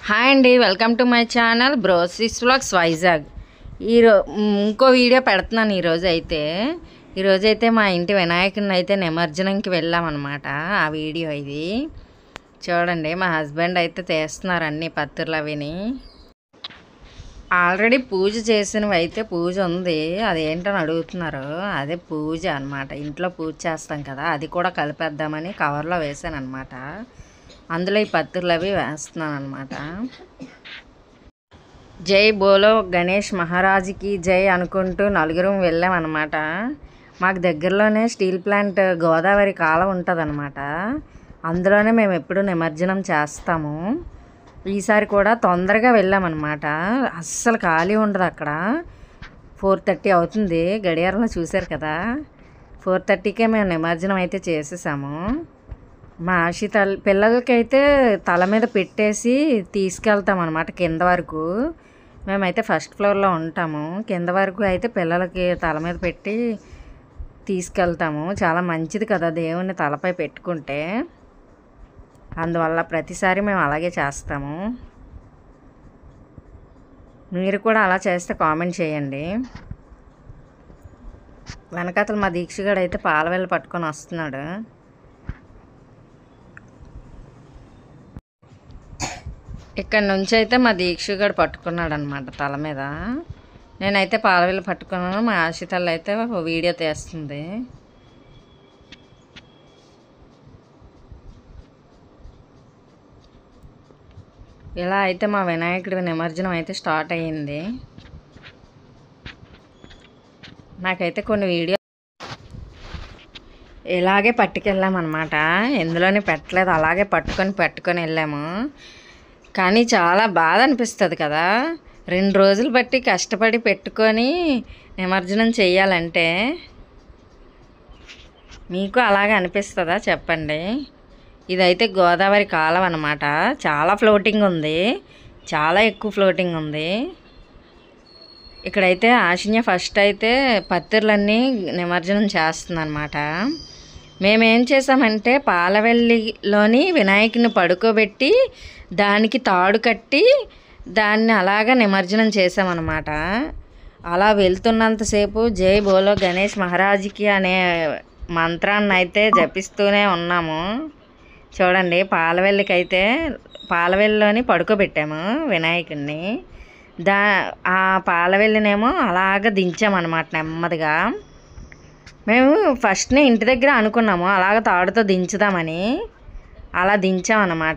hi అండి welcome to my channel brosis vlogs Vizag ఈరో ఇంకో వీడియో పెడుతున్నాను ఈరోజు అయితే ఈరోజు అయితే మా ఇంటి వినాయకుడిని అయితే నిమజ్జనంకి వెళ్ళామన్నమాట ఆ వీడియో ఇది చూడండి మా హస్బెండ్ అయితే తీస్తున్నారు అన్ని పత్తులు అవిని ఆల్రెడీ పూజ చేసినవి అయితే పూజ ఉంది అదేంటని అడుగుతున్నారు అదే పూజ అన్నమాట ఇంట్లో పూజ చేస్తాం కదా అది కూడా కలిపేద్దామని కవర్లో వేసాను అనమాట అందులో ఈ పత్తులు అవి వేస్తున్నాను అనమాట జై బోలో గణేష్ మహారాజుకి జై అనుకుంటూ నలుగురం వెళ్ళామన్నమాట మాకు దగ్గరలోనే స్టీల్ ప్లాంట్ గోదావరి కాలం ఉంటుందన్నమాట అందులోనే మేము ఎప్పుడు నిమజ్జనం చేస్తాము ఈసారి కూడా తొందరగా వెళ్ళామన్నమాట అస్సలు ఖాళీ ఉండదు అక్కడ ఫోర్ థర్టీ అవుతుంది గడియారంలో చూశారు కదా ఫోర్ థర్టీకే మేము నిమజ్జనం అయితే చేసేసాము మా ఆశి తల్ పిల్లలకైతే తల మీద పెట్టేసి తీసుకెళ్తాం అనమాట కింద వరకు మేమైతే ఫస్ట్ ఫ్లోర్లో ఉంటాము కింద వరకు అయితే పిల్లలకి తల మీద పెట్టి తీసుకెళ్తాము చాలా మంచిది కదా దేవుణ్ణి తలపై పెట్టుకుంటే అందువల్ల ప్రతిసారి మేము అలాగే చేస్తాము మీరు కూడా అలా చేస్తే కామెంట్ చేయండి వెనకాతలు మా దీక్షగాడు అయితే పాలవెల్లి పట్టుకొని వస్తున్నాడు ఇక్కడ నుంచి అయితే మా దీక్షగాడు పట్టుకున్నాడు అనమాట తల మీద నేనైతే పాలవెల్లి పట్టుకున్నాను మా ఆశితల్లి అయితే ఓ వీడియో తీస్తుంది ఇలా అయితే మా వినాయకుడి నిమజ్జనం అయితే స్టార్ట్ అయ్యింది నాకైతే కొన్ని వీడియో ఇలాగే పట్టుకెళ్ళామన్నమాట ఎందులోని పెట్టలేదు అలాగే పట్టుకొని పట్టుకొని వెళ్ళాము కానీ చాలా బాధ అనిపిస్తుంది కదా రెండు రోజులు బట్టి కష్టపడి పెట్టుకొని నిమజ్జనం చెయ్యాలంటే మీకు అలాగే అనిపిస్తుందా చెప్పండి ఇదైతే గోదావరి కాలం అనమాట చాలా ఫ్లోటింగ్ ఉంది చాలా ఎక్కువ ఫ్లోటింగ్ ఉంది ఇక్కడైతే ఆశిన్య ఫస్ట్ అయితే పత్తిర్లన్నీ నిమజ్జనం చేస్తుంది అనమాట మేమేం చేసామంటే పాలవెల్లిలోని వినాయకుని పడుకోబెట్టి దానికి తాడు కట్టి దాన్ని అలాగా నిమజ్జనం చేసామన్నమాట అలా వెళ్తున్నంతసేపు జై బోలో గణేష్ మహారాజ్కి అనే మంత్రాన్ని అయితే జపిస్తూనే ఉన్నాము చూడండి పాలవెల్లికైతే పాలవెల్లిలోని పడుకోబెట్టాము వినాయకుడిని దా ఆ పాలవెల్లినేమో అలాగ దించామన్నమాట నెమ్మదిగా మేము ఫస్ట్నే ఇంటి దగ్గర అనుకున్నాము అలాగ తాడుతో దించుదామని అలా దించామన్నమాట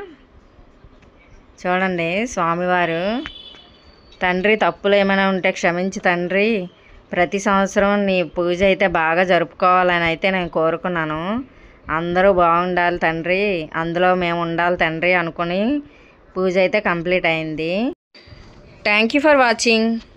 చూడండి స్వామివారు తండ్రి తప్పులు ఏమైనా ఉంటే క్షమించి తండ్రి ప్రతి సంవత్సరం నీ పూజ అయితే బాగా జరుపుకోవాలని అయితే నేను కోరుకున్నాను అందరూ బాగుండాలి తండ్రి అందులో మేము ఉండాలి తండ్రి అనుకుని పూజ అయితే కంప్లీట్ అయింది థ్యాంక్ యూ ఫర్ వాచింగ్